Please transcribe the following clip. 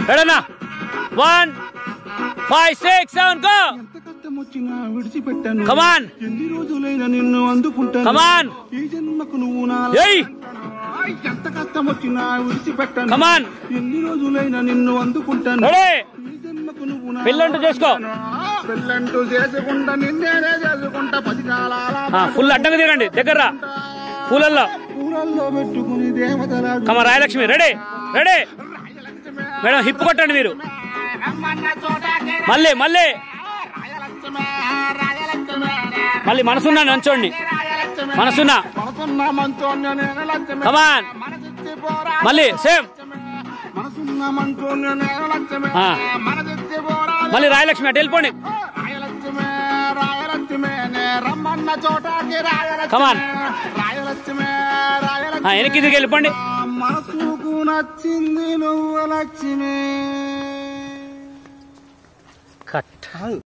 రెడనా one five six seven go ఎంత కష్టం వచ్చినా విడిచిపెట్టాను Come on. ఎన్ని రోజులైనా నిన్ను అందుకుంటాను Come on. ఈ జన్మకు నువ్వు నా ఏయ్ ఆయ్, ఎంత కష్టం వచ్చినా విడిచిపెట్టాను Come on. ఎన్ని రోజులైనా నిన్ను అందుకుంటాను రెడీ ఈ జన్మకు నువ్వు నా పెళ్ళంటూ చేసుకో. పెళ్ళంటూ చేసుకుంటా నిన్నేనే చేసుకుంటా పది కాలాల ఫుల్ అడ్డంగా తిరగండి దగ్గర రా. పూలల్లో పూలల్లో పెట్టుకుని దేవతల కమ రాయలక్ష్మి రెడీ రెడీ మేడం హిప్ కొట్టండి మీరు మళ్ళీ మళ్ళీ మళ్ళీ మనసున్నా నుంచోండి మనసున్నా మనసున్న మంచోన్య నేను లక్ష్మి కమాన్ మనసిచ్చి పోరా మళ్ళీ సేమ్ మనసున్న మంచోన్య నేను లక్ష్మి ఆ. మనసిచ్చి పోరా మళ్ళీ రాయలక్ష్మి అటు వెళ్ళిపోండి రాయలక్ష్మి రాయలక్ష్మి నే రమ్మన్న చోటకి రాయలక్ష్మి Come on. రాయలక్ష్మి ఆ, రాయలక్ష్మి వెనక్కి తిరిగి వెళ్ళిపోండి మనసుకు నచ్చింది నువ్వు లక్ష్మి కట్